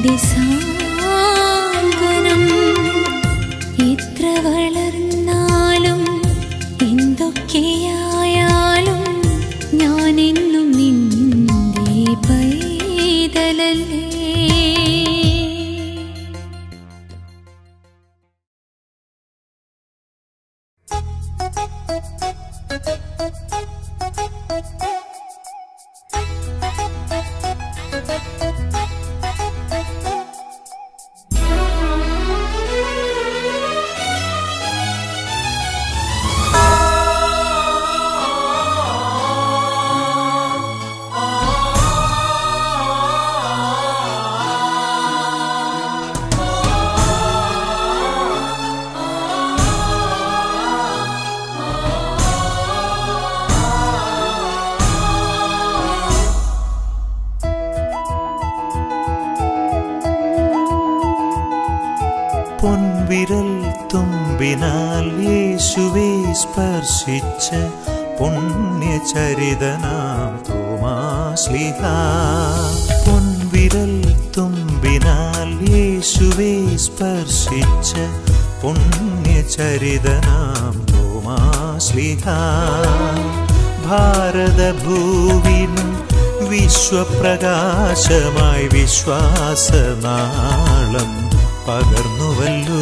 നിന്റെ സാന്ത്വനം എത്ര വളർന്നാലും എന്തൊക്കെയായാലും ഞാൻ എന്നും നിന്റെ പൈതലല്ലേ പൊൻവിരൽ തുമ്പിനാൽ യേശുവെ സ്പർശിച്ച പുണ്യചരിതനാം തോമാശ്ലിഹ പൊൻവിരൽ തുമ്പിനാൽ യേശുവെ സ്പർശിച്ച പുണ്യചരിതനാം തോമാശ്ലിഹ ഭാരതഭൂവിനും വിശ്വപ്രകാശമായി വിശ്വാസനാളം പകർന്നുവല്ലോ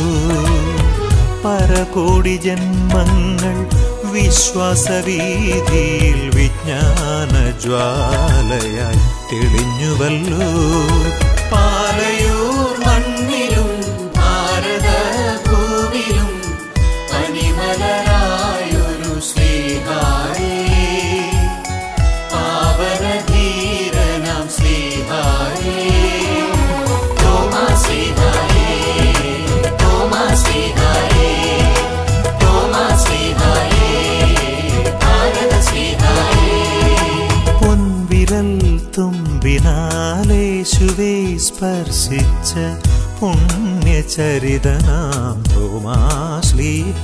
പരകോടി ജന്മങ്ങൾ വിശ്വാസവീതിയിൽ വിജ്ഞാന ജ്വാലയായി തെളിഞ്ഞുവല്ലോ പാലയൂർ മണ്ണിലും ഭാരത ഭൂവിലും പനിമലരായൊരു ശ്രീഹായേ പാവനധീരനാം ശ്രീഹായേ തോമാ ശ്രീഹായേ തോമാ ശ്രീഹായേ തോമാ ശ്രീഹായേ ഭാരത ശ്രീഹായേ പൊൻവിരൽ തുമ്പിനാലേശുവേ സ്പർശിച്ച പുണ്യചരിതനാം തോമാശ്ലീഹ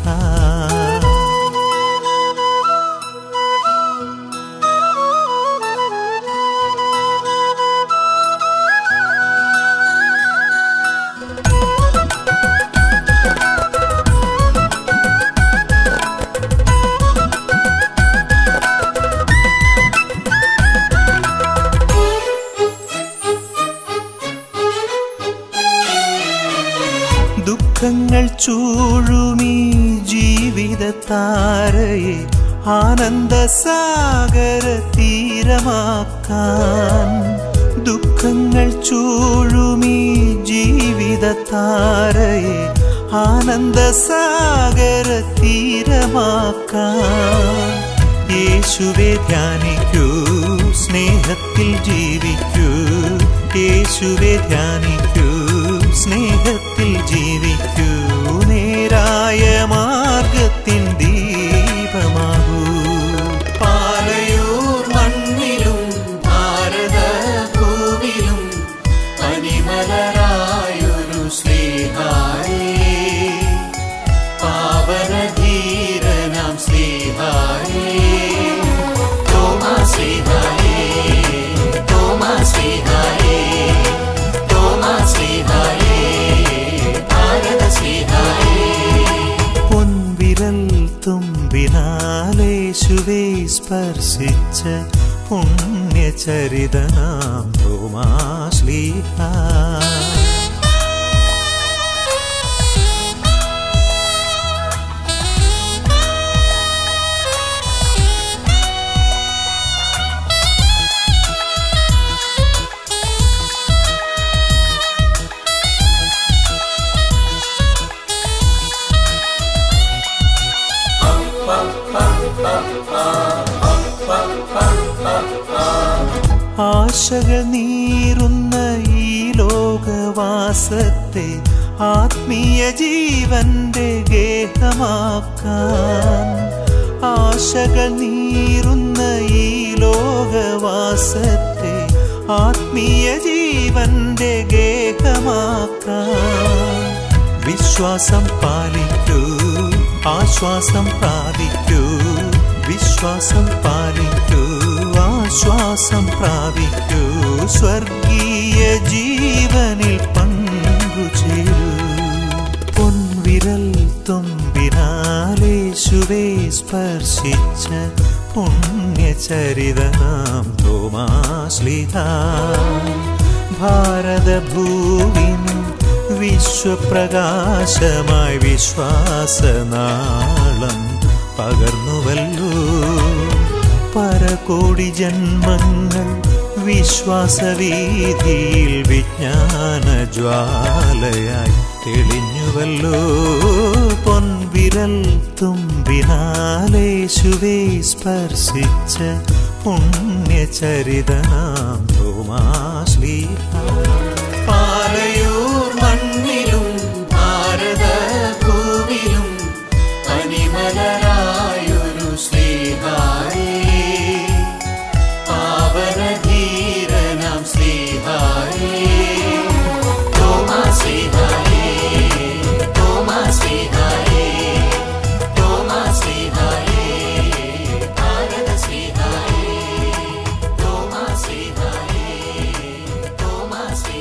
ദുഃഖങ്ങൾ ചൂഴുമീ ജീവിത താരയെ ആനന്ദസാഗര തീരമാക്കാൻ ദുഃഖങ്ങൾ ചൂഴുമീ ജീവിത താരയെ ആനന്ദസാഗര തീരമാക്കാൻ യേശുവെ ധ്യാനിക്കൂ സ്നേഹത്തിൽ ജീവിക്കൂ യേശുവെ ധ്യാനിക്കൂ സ്നേഹത്തിൽ ജീവിക്കൂ നേരായ മാർഗത്തിൻ ദീപമാകൂ പാലയൂർ മണ്ണിലും ഭാരത ഭൂവിലും പനിമലരായൊരു ശ്രീഹായേ പാവനധീരനാം ശ്രീഹായേ തോമാ ശ്രീഹായേ തോമാ ശ്രീഹായേ തോമാ ശ്രീഹായേ ഭാരത ശ്രീഹായേ പൊൻവിരൽ തുമ്പിനാലേശുവേ സ്പർശിച്ച പുണ്യചരിതനാം തോമാശ്ലീഹ ആശകൾ നീറുന്ന ഈ ലോകവാസത്തെ ആത്മീയ ജീവന്റെ ഗേഹമാക്കാൻ ആശകൾ നീറുന്ന ഈ ലോകവാസത്തെ ആത്മീയ ജീവന്റെ ഗേഹമാക്കാൻ വിശ്വാസം പാലിക്കൂ ആശ്വാസം പ്രാപിക്കൂ വിശ്വാസം പാലിക്കൂ ആശ്വാസം പ്രാപിക്കൂ സ്വർഗീയ ജീവനിൽ പങ്കുചേരൂ പൊൻവിരൽ തുമ്പിനാലേശുവേ സ്പർശിച്ച പുണ്യചരിതനാം തോമാശ്ലിത ഭാരതഭൂവിനും വിശ്വപ്രകാശമായി വിശ്വാസനാളം പകർന്നുവല്ലോ പരകോടി ജന്മങ്ങൾ വിശ്വാസവീതിയിൽ വിജ്ഞാന ജ്വാലയായി തെളിഞ്ഞുവല്ലോ പൊൻവിരൽ തുമ്പിനാലേശുവേ സ്പർശിച്ച പുണ്യചരിതനാം തോമാശ്ലീഹ പാലയൂർ മണ്ണിലും ഭാരത ഭൂവിലും പനിമലരായൊരു ശ്രീഹായേ പാവനധീരനാം ശ്രീഹായേ തോമാ ശ്രീഹായേ തോമാ ശ്രീഹായേ തോമാ ശ്രീഹായേ ഭാരത ശ്രീഹായേ തോമാ ശ്രീഹായേ തോമാ ശ്രീ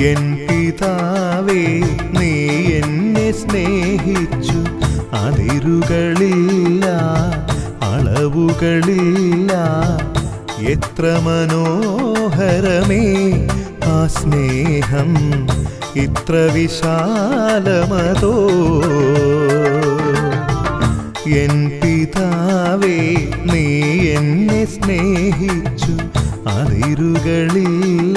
എൻ പിതാവേ നീ എന്നെ സ്നേഹിച്ചു അതിരുകളില്ല അളവുകളില്ല എത്ര മനോഹരമേ ആ സ്നേഹം ഇത്ര വിശാലമതോ എൻ പിതാവേ നീ എന്നെ സ്നേഹിച്ചു അതിരുകളില്ല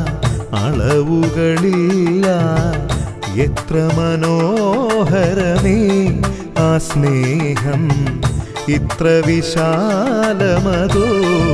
അളവുകളില്ല എത്ര മനോഹരമേ ആ സ്നേഹം ഇത്ര വിശാലമതോ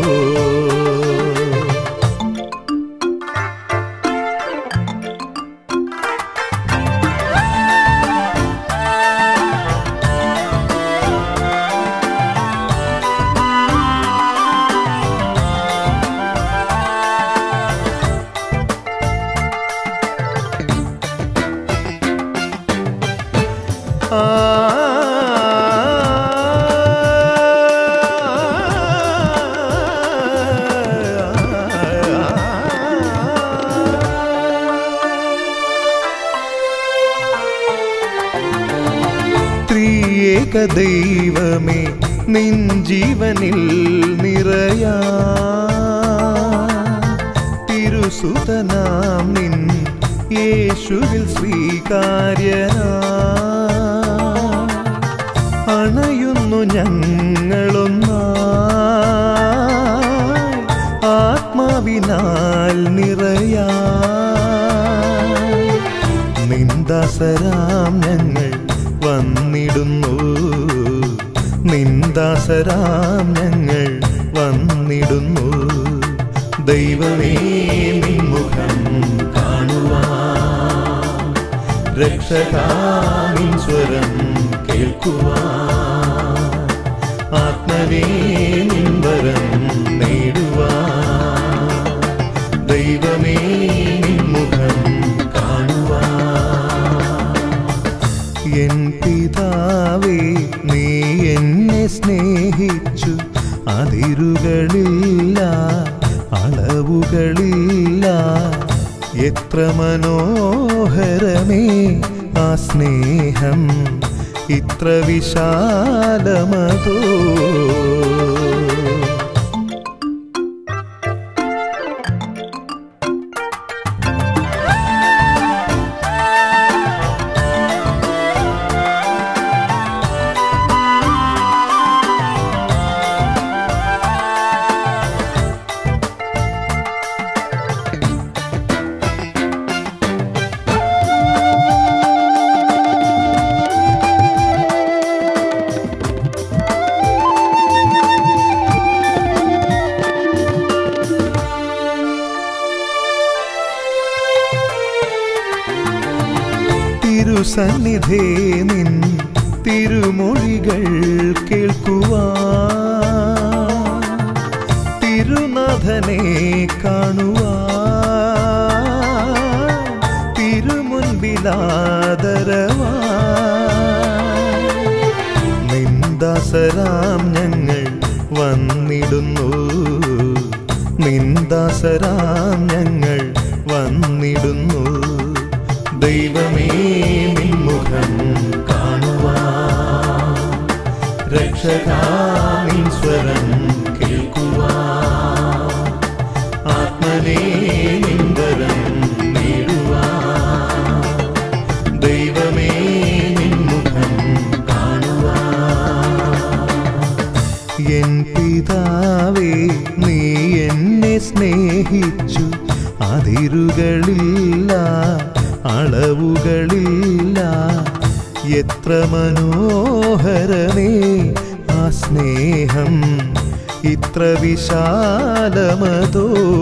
ത്രിയേക ദൈവമേ നിൻ ജീവനിൽ നിറയാ തിരുസുതനാം നിൻ യേശുവിൽ സ്വീകാര്യനാ അണയുന്നു ഞങ്ങളൊന്നാ ആത്മാവിനാൽ നിറയാ നിന്ദാസരാം ഞങ്ങൾ വന്നിടുന്നു നിന്ദാസരാം ഞങ്ങൾ വന്നിടുന്നു ദൈവമേ നിൻമുഖം കാണുവാൻ രക്ഷകാമിൻ സ്വരം കേൾക്കുവാൻ ആത്മനേ നിൻവരം നേടുവാൻ ദൈവമേ നിൻമുഖം കാണുവാൻ എൻ പിതാവേ നീ എന്നെ സ്നേഹിച്ചു അതിരുകളില്ല അളവുകളില്ല എത്ര മനോഹരമേ ആ സ്നേഹം ഇത്ര വിശാലമതോ തിരുസന്നിധേ നിൻ തിരുമൊഴികൾ കേൾക്കുവാ തിരുനാഥനെ കാണുവാ തിരുമുൻപിലാദരവാ നിന്ദാസരാം ഞങ്ങൾ വന്നിടുന്നു നിന്ദാസരാം ഞങ്ങൾ വന്നിടുന്നു ദൈവമേ നിൻമുഖം കാണുവാൻ രക്ഷകാമിൻ സ്വരം കേൾക്കുവാൻ ആത്മനേ നിന്ദരം നേടുവാൻ ദൈവമേ നിൻമുഖം കാണുവാൻ എൻ പിതാവേ നീ എന്നെ സ്നേഹിച്ചു അതിരുകളില്ല അളവുകളില്ല എത്ര മനോഹരമേ ആ സ്നേഹം ഇത്ര വിശാലമതോ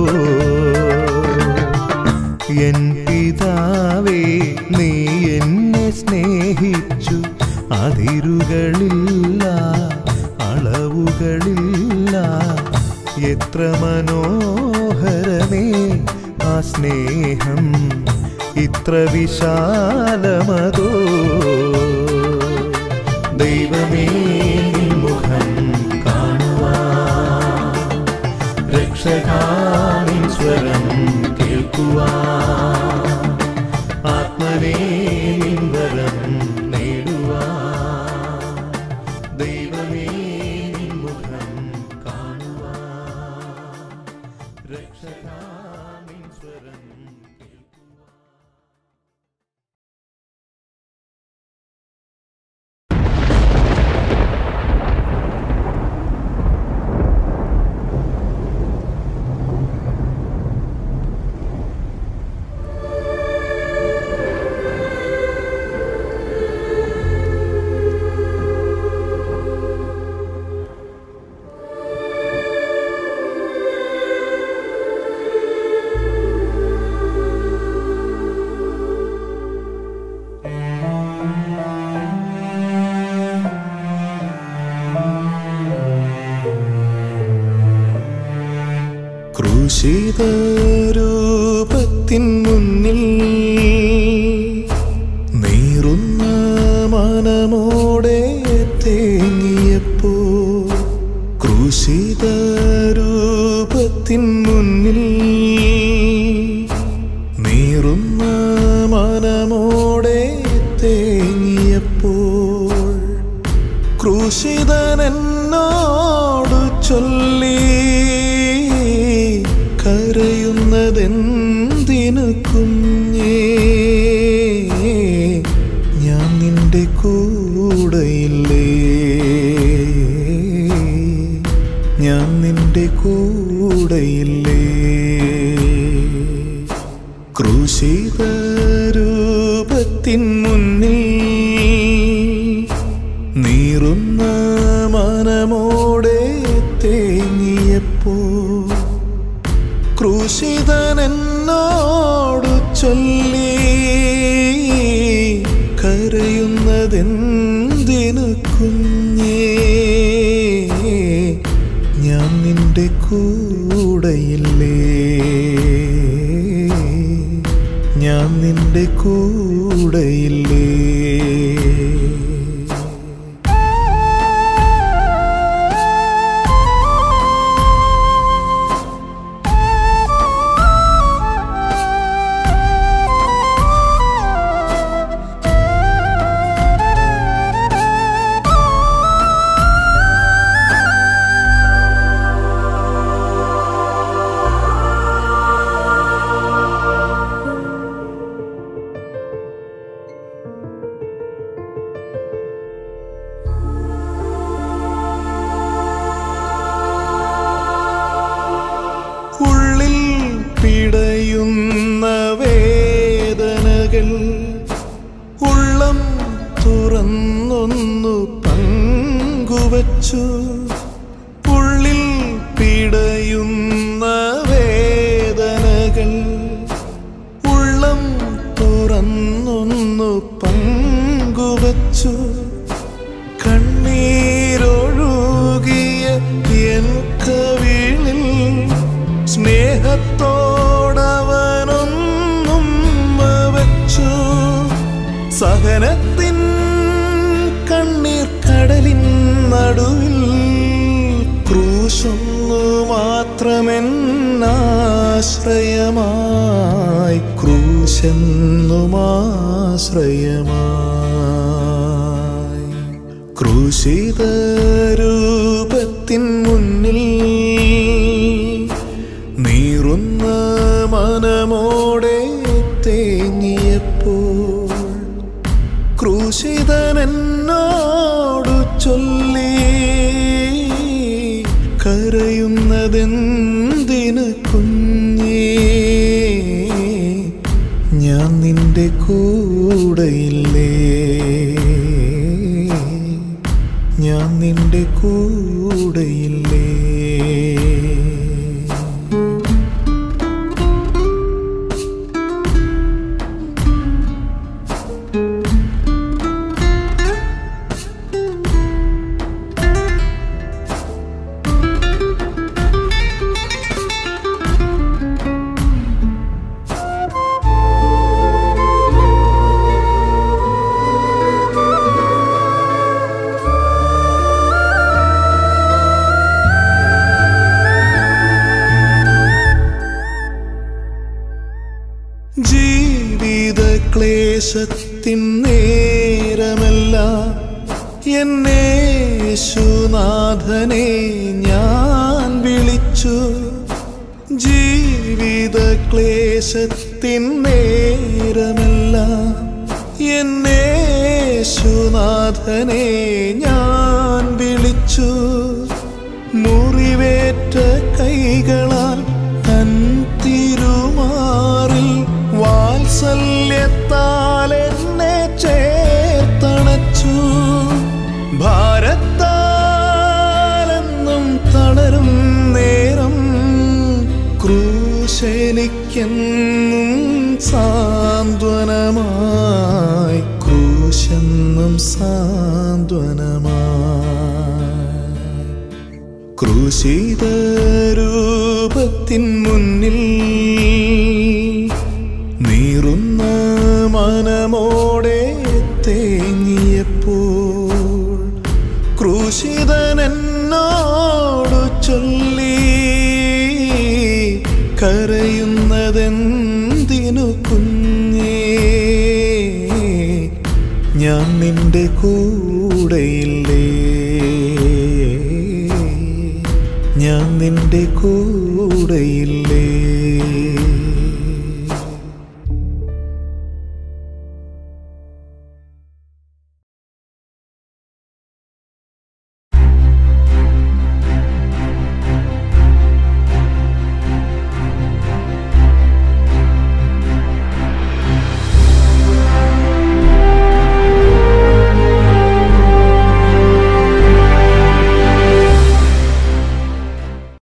എൻ പിതാവേ നീ എന്നെ സ്നേഹിച്ചു അതിരുകളില്ല അളവുകളില്ല എത്ര മനോഹരമേ ആ സ്നേഹം ഇത്ര വിശാലമതോ ദൈവമേ നിൻമുഖം കാണുവാൻ രക്ഷകാമിൻ സ്വരം കേൾക്കുവാൻ നേടുവാ ദൈവമേ നിൻ മുഖം കാണുവാ രക്ഷകാ നിൻ സ്വരം കേൾക്കുവാ ക്രൂശിത രൂപത്തിൻ മുന്നിൽ നീറുന്ന മനമോടെ തേങ്ങിയപ്പോ ക്രൂശിത രൂപത്തിൻ മുന്നിൽ നീറുന്ന മനമോടെ തേങ്ങിയപ്പോൾ ക്രൂശിതനെന്നോടു ചൊല്ലി കരയുന്നതെന്തിനു കുഞ്ഞേ ഞാൻ നിന്റെ കൂടെയില്ലേ ഞാൻ നിന്റെ കൂടെയില്ലേ ക്രൂശിത രൂപത്തിൻ മുന്നിൽ നീറുന്ന മനമോടെ തേങ്ങിയപ്പോ ക്രൂശിതനെന്നോടു ചൊല്ലി കരയുന്നതെന്തിനു കുഞ്ഞേ ഞാൻ നിന്റെ കൂടെയില്ലേ ഞാൻ നിന്റെ കൂടെയില്ലേ ഉള്ളിൽ പിടയുന്ന വേദനകൾ ഉള്ളം തുറന്നൊന്നു പങ്കുവച്ചു ഉള്ളിൽ പിടയുന്ന വേദനകൾ ഉള്ളം തുറന്നൊന്നു പങ്കുവച്ചു കണ്ണീരൊഴുകിയ എൻ കവിളിൽ സ്നേഹത്തോടവനൊന്നും വച്ചു സഹനത്തിൻ കണ്ണീർ കടലിൻ നടുവിൽ ക്രൂശൊന്നു മാത്രമെന്നാശ്രയമായി ക്രൂശെന്നുമാശ്രയമായി ക്രൂശിത രൂപത്തിൻ മുന്നിൽ നീറുന്ന മനമോടെ തേങ്ങിയപ്പോൾ ക്രൂശിതനെന്നോടു ചൊല്ലി കരയുന്നതെന്തിനു കുഞ്ഞേ ഞാൻ നിന്റെ കൂടെയില്ലേ ഞാൻ നിന്റെ കൂടെയില്ലേ ജീവിത ക്ലേശത്തിൻ നേരങ്ങളിൽ എന്നേശുനാഥനെ ഞാൻ വിളിച്ചു ജീവിത ക്ലേശത്തിൻ നേരമെല്ലാം എന്നേശുനാഥനെ ഞാൻ വിളിച്ചു മുറിവേറ്റ കൈകളാൽ തൻ തിരുമാറിൽ വാത്സല്യത്താൽ എന്നെ ചേർത്തണച്ചു ഭാരത്താലെന്നും തളരും നേരം ക്രൂശനിക്കെന്നും സാന്ത്വനമായി ക്രൂശെന്നും സാന്ത്വനമായി ക്രൂശിത രൂപത്തിൻ മുന്നിൽ നീറുന്ന മനമോടെ തേങ്ങിയപ്പോൾ ക്രൂശിതൻ എന്നോട് ചൊല്ലി കരയുന്നതെന്തിനു കുഞ്ഞേ ഞാൻ നിന്റെ കൂടെയില്ലേ ഞാൻ നിന്റെ കൂടെയില്ലേ